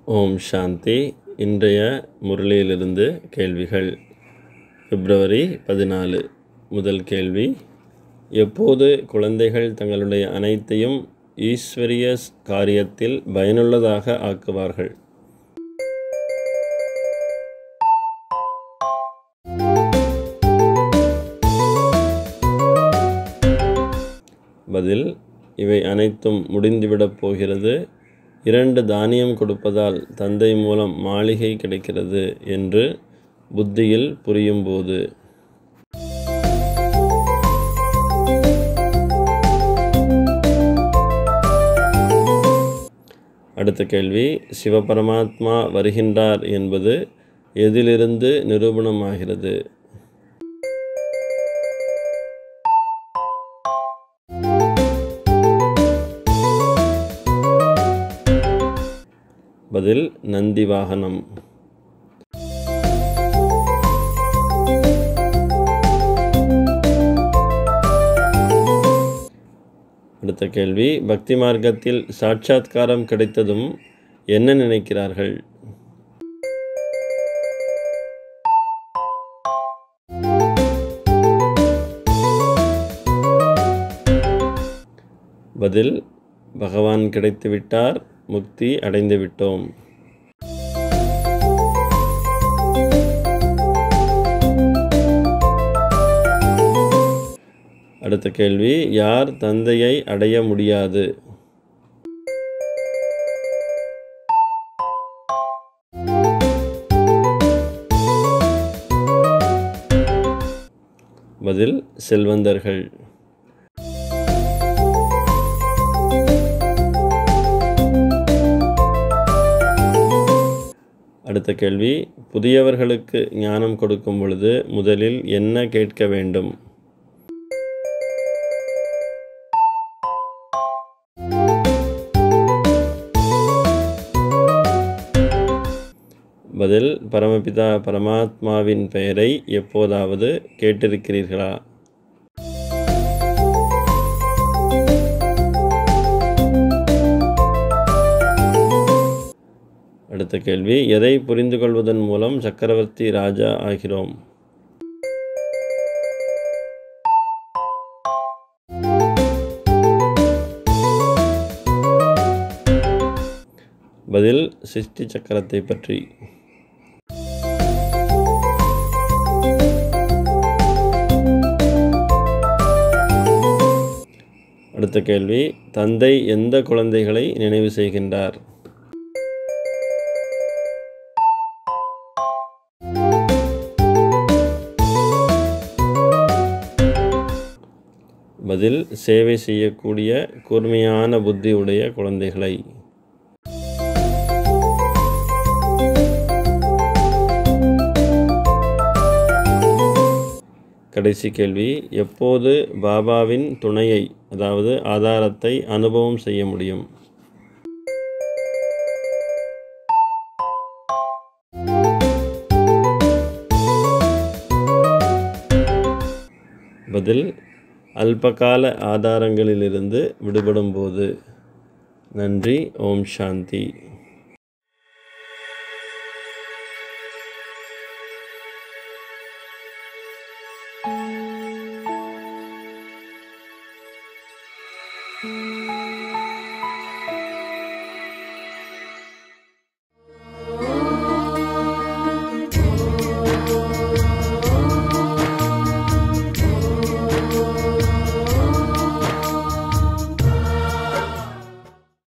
ஓம் சாந்தி இன்றைய முரளியிலிருந்து கேள்விகள் பிப்ரவரி பதினாலு முதல் கேள்வி எப்போது குழந்தைகள் தங்களுடைய அனைத்தையும் ஈஸ்வரிய காரியத்தில் பயனுள்ளதாக ஆக்குவார்கள் பதில் இவை அனைத்தும் முடிந்துவிடப் போகிறது இரண்டு தானியம் கொடுப்பதால் தந்தை மூலம் மாளிகை கிடைக்கிறது என்று புத்தியில் புரியும்போது அடுத்த கேள்வி சிவபரமாத்மா வருகின்றார் என்பது எதிலிருந்து நிரூபணமாகிறது பதில் நந்தி வாகனம் அடுத்த கேள்வி பக்தி மார்க்கத்தில் சாட்சாத்காரம் கிடைத்ததும் என்ன நினைக்கிறார்கள் பதில் பகவான் கிடைத்துவிட்டார் முக்தி அடைந்து விட்டோம் அடுத்த கேள்வி யார் தந்தையை அடைய முடியாது பதில் செல்வந்தர்கள் அடுத்த கேள்வி புதியவர்களுக்கு ஞானம் கொடுக்கும் பொழுது முதலில் என்ன கேட்க வேண்டும் பதில் பரமபிதா பரமாத்மாவின் பெயரை எப்போதாவது கேட்டிருக்கிறீர்களா அடுத்த கேள்வி எதை புரிந்து கொள்வதன் மூலம் சக்கரவர்த்தி ராஜா ஆகிறோம் பதில் சிருஷ்டி சக்கரத்தை பற்றி அடுத்த கேள்வி தந்தை எந்த குழந்தைகளை நினைவு செய்கின்றார் பதில் சேவை செய்யக்கூடிய கூர்மையான புத்தி உடைய குழந்தைகளை கடைசி கேள்வி எப்போது பாபாவின் துணையை அதாவது ஆதாரத்தை அனுபவம் செய்ய முடியும் பதில் அல்பகால ஆதாரங்களிலிருந்து விடுபடும்போது நன்றி ஓம் சாந்தி thank you